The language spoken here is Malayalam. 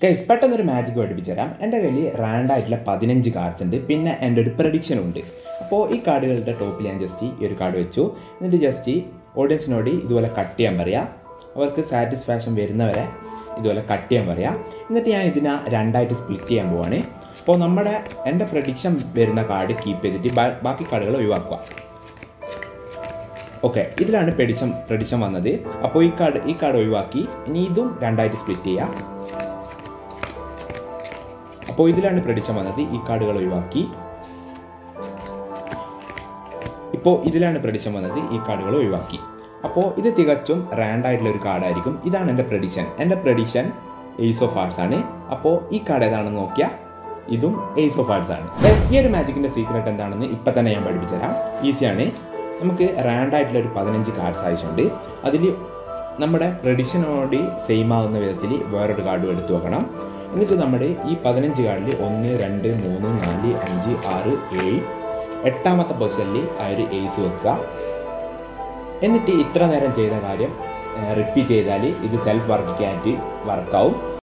ഗൈസ് പെട്ടെന്നൊരു മാജിക് പഠിപ്പിച്ചു തരാം എൻ്റെ കയ്യിൽ റാൻഡായിട്ടുള്ള പതിനഞ്ച് കാർഡ്സ് ഉണ്ട് പിന്നെ എൻ്റെ ഒരു പ്രഡിക്ഷനും ഉണ്ട് അപ്പോൾ ഈ കാർഡുകളുടെ ടോപ്പിൽ ഞാൻ ജസ്റ്റ് ഈ ഒരു കാർഡ് വെച്ചു എന്നിട്ട് ജസ്റ്റ് ഓഡിയൻസിനോട് ഇതുപോലെ കട്ട് ചെയ്യാൻ പറയാം അവർക്ക് സാറ്റിസ്ഫാക്ഷൻ വരുന്നവരെ ഇതുപോലെ കട്ട് ചെയ്യാൻ പറയാം എന്നിട്ട് ഞാൻ ഇതിനെ രണ്ടായിട്ട് സ്പ്ലിറ്റ് ചെയ്യാൻ പോവാണ് അപ്പോൾ നമ്മുടെ എൻ്റെ പ്രഡിക്ഷൻ വരുന്ന കാർഡ് കീപ്പ് ചെയ്തിട്ട് ബാ- ബാക്കി കാർഡുകൾ ഒഴിവാക്കുക ഓക്കെ ഇതിലാണ് പ്രഡിക്ഷൻ പ്രഡിക്ഷൻ വന്നത് അപ്പോൾ ഈ കാർഡ് ഈ കാർഡ് ഒഴിവാക്കി ഇനി ഇതും രണ്ടായിട്ട് സ്പ്ലിറ്റ് ചെയ്യാം അപ്പോൾ ഇതിലാണ് പ്രഡിക്ഷൻ വന്നത് ഈ കാർഡുകൾ ഒഴിവാക്കി ഇപ്പോൾ ഇതിലാണ് പ്രഡിക്ഷൻ വന്നത് ഈ കാർഡുകൾ ഒഴിവാക്കി അപ്പോൾ ഇത് തികച്ചും റാൻഡ് ആയിട്ടുള്ള ഒരു കാർഡായിരിക്കും ഇതാണ് എൻ്റെ പ്രഡിക്ഷൻ എൻ്റെ പ്രഡിക്ഷൻ എയ്സ് ഓഫ് ആർട്സ് ആണ് അപ്പോൾ ഈ കാർഡ് ഏതാണെന്ന് നോക്കിയാൽ ഇതും എയ്സ് ഓഫ് ആർട്സ് ആണ് Guys, ഈ ഒരു മാജിക്കിൻ്റെ സീക്രട്ട് എന്താണെന്ന് ഇപ്പം തന്നെ ഞാൻ പഠിപ്പിച്ചു തരാം ഈസിയാണ് നമുക്ക് റാൻഡ് ആയിട്ടുള്ള ഒരു പതിനഞ്ച് കാർഡ്സ് ആവശ്യമുണ്ട് അതിൽ നമ്മുടെ പ്രഡിക്ഷനോട് സെയിം ആവുന്ന വിധത്തിൽ വേറൊരു കാർഡും എടുത്തു വെക്കണം എന്നിട്ട് നമ്മുടെ ഈ പതിനഞ്ച് കാർഡിൽ ഒന്ന് രണ്ട് മൂന്ന് നാല് അഞ്ച് ആറ് ഏഴ് എട്ടാമത്തെ പൊസിഷനിൽ ആ ഒരു എയ്സ് വെക്കുക എന്നിട്ട് ഇത്ര നേരം ചെയ്ത കാര്യം റിപ്പീറ്റ് ചെയ്താൽ ഇത് സെൽഫ് വർക്കിക്കായിട്ട് വർക്കാവും